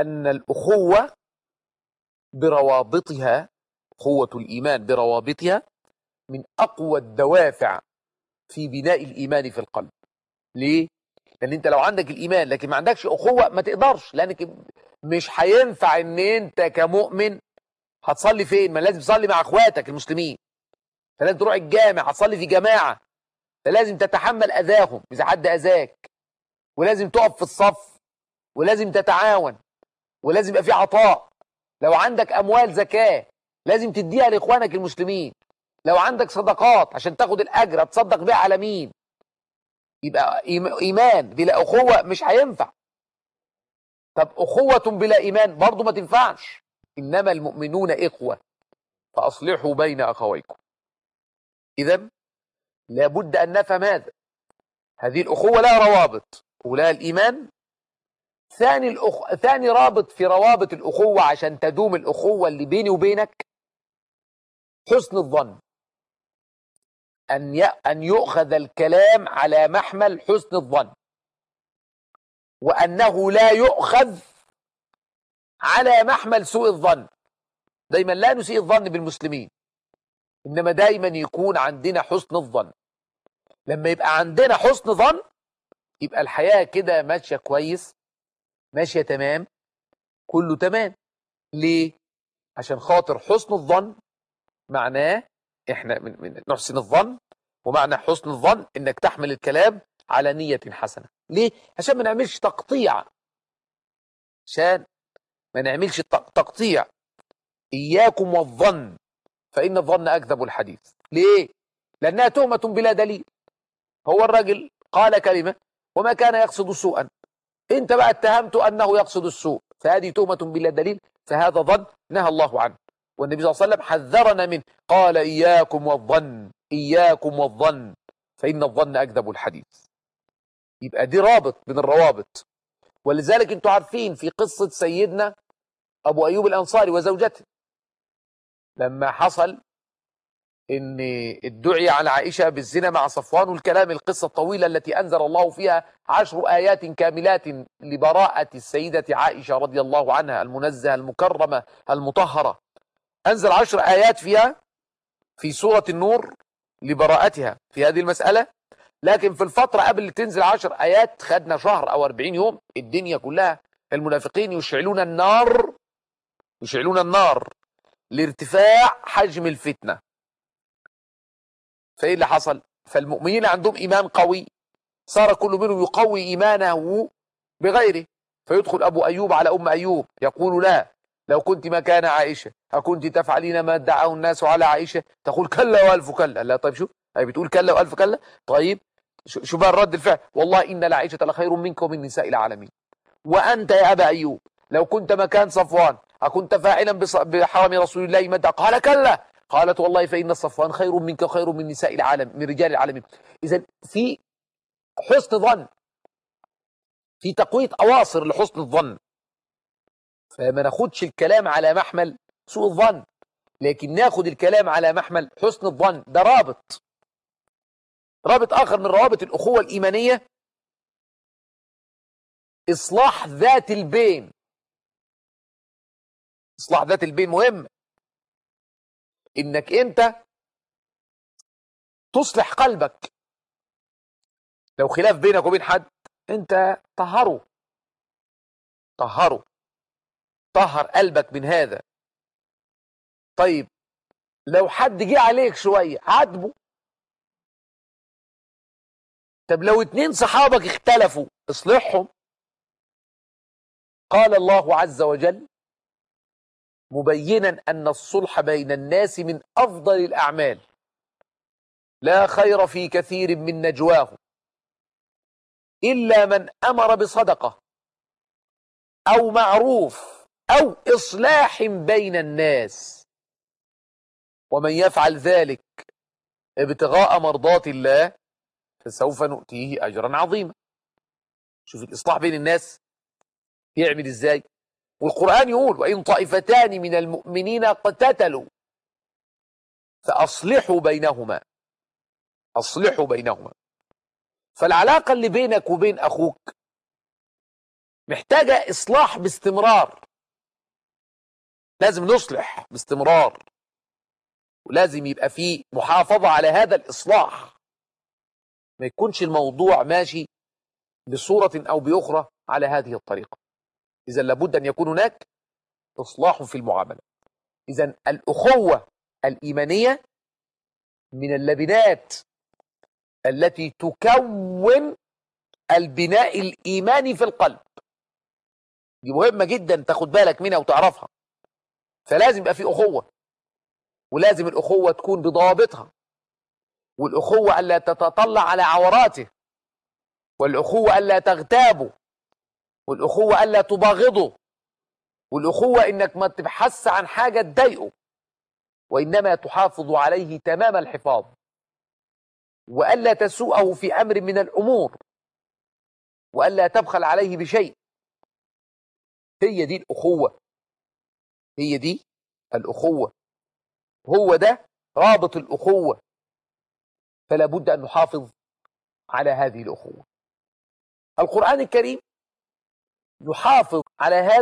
أن الأخوة بروابطها قوة الإيمان بروابطها من أقوى الدوافع في بناء الإيمان في القلب ليه؟ لأن أنت لو عندك الإيمان لكن ما عندكش أخوة ما تقدرش لأنك مش هينفع أن أنت كمؤمن هتصلي فين؟ ما لازم تصلي مع أخواتك المسلمين فلازم تروح الجامع هتصلي في جماعة فلازم تتحمل أذاهم إذا حد أذاك ولازم تقف في الصف ولازم تتعاون ولازم يبقى في عطاء لو عندك أموال زكاة لازم تديها لإخوانك المسلمين لو عندك صدقات عشان تاخد الأجر تصدق بيها على مين يبقى إيمان بلا أخوة مش هينفع طب أخوة بلا إيمان برضو ما تنفعش إنما المؤمنون إخوة فأصلحوا بين أخويكم إذا لابد أن نفهم هذا هذه الأخوة لها روابط أولها الإيمان ثاني الأخ... ثاني رابط في روابط الأخوة عشان تدوم الأخوة اللي بيني وبينك حسن الظن أن ي... أن يؤخذ الكلام على محمل حسن الظن وأنه لا يؤخذ على محمل سوء الظن دايما لا نسيء الظن بالمسلمين إنما دايما يكون عندنا حسن الظن لما يبقى عندنا حسن ظن يبقى الحياة كده ماشية كويس ماشية تمام كله تمام ليه؟ عشان خاطر حسن الظن معناه احنا من, من نحسن الظن ومعنى حسن الظن انك تحمل الكلام على نية حسنة ليه؟ عشان ما نعملش تقطيع عشان ما نعملش تقطيع إياكم والظن فإن الظن أكذب الحديث ليه؟ لأنها تهمة بلا دليل هو الرجل قال كلمة وما كان يقصد سوءا انت بقى اتهمته انه يقصد السوء فهذه تهمة بلا دليل فهذا ظن نهى الله عنه والنبي صلى الله عليه وسلم حذرنا منه قال إياكم والظن إياكم والظن فإن الظن أكذب الحديث يبقى دي رابط من الروابط ولذلك انتوا عارفين في قصة سيدنا أبو أيوب الأنصاري وزوجته لما حصل ان الدعي على عائشة بالزنا مع صفوان والكلام القصة الطويلة التي أنزل الله فيها عشر آيات كاملات لبراءة السيدة عائشة رضي الله عنها المنزهة المكرمة المطهرة أنزل عشر آيات فيها في سورة النور لبراءتها في هذه المسألة لكن في الفترة قبل تنزل عشر آيات خدنا شهر أو أربعين يوم الدنيا كلها المنافقين يشعلون النار يشعلون النار لارتفاع حجم الفتنة فايه اللي حصل فالمؤمنين عندهم ايمان قوي صار كل منهم يقوي ايمانه بغيره فيدخل ابو ايوب على ام ايوب يقول لها لو كنت مكان عائشه اكنت تفعلين ما ادعاه الناس على عائشه تقول كلا والف كلا لا طيب شو هي بتقول كلا والف كلا طيب شو بقى الرد الفعل والله ان لعائشه لخير منك ومن نساء العالمين وانت يا ابا ايوب لو كنت مكان صفوان اكنت فاعلا بحرم رسول الله مدى قال كلا قالت والله فإن صفوان خير منك وخير من نساء العالم من رجال العالمين إذا في حسن ظن في تقوية أواصر لحسن الظن فما ناخدش الكلام على محمل سوء الظن لكن ناخد الكلام على محمل حسن الظن ده رابط رابط آخر من روابط الأخوة الإيمانية إصلاح ذات البين إصلاح ذات البين مهم انك انت تصلح قلبك لو خلاف بينك وبين حد انت طهره طهره طهر قلبك من هذا طيب لو حد جه عليك شوية عاتبه طب لو اتنين صحابك اختلفوا اصلحهم قال الله عز وجل مبينا أن الصلح بين الناس من أفضل الأعمال لا خير في كثير من نجواه إلا من أمر بصدقة أو معروف أو إصلاح بين الناس ومن يفعل ذلك ابتغاء مرضات الله فسوف نؤتيه أجرا عظيما شوف الإصلاح بين الناس يعمل إزاي والقرآن يقول وإن طائفتان من المؤمنين اقتتلوا فأصلحوا بينهما أصلحوا بينهما فالعلاقة اللي بينك وبين أخوك محتاجة إصلاح باستمرار لازم نصلح باستمرار ولازم يبقى في محافظة على هذا الإصلاح ما يكونش الموضوع ماشي بصورة أو بأخرى على هذه الطريقة إذا لابد أن يكون هناك إصلاح في المعاملة إذا الأخوة الإيمانية من اللبنات التي تكون البناء الإيماني في القلب دي مهمة جدا تاخد بالك منها وتعرفها فلازم يبقى في أخوة ولازم الأخوة تكون بضوابطها والأخوة ألا تتطلع على عوراته والأخوة ألا تغتابه والأخوة ألا تباغضه والأخوة إنك ما تبحث عن حاجة تضايقه وإنما تحافظ عليه تمام الحفاظ وألا تسوءه في أمر من الأمور وألا تبخل عليه بشيء هي دي الأخوة هي دي الأخوة هو ده رابط الأخوة فلا بد أن نحافظ على هذه الأخوة القرآن الكريم يحافظ على هذا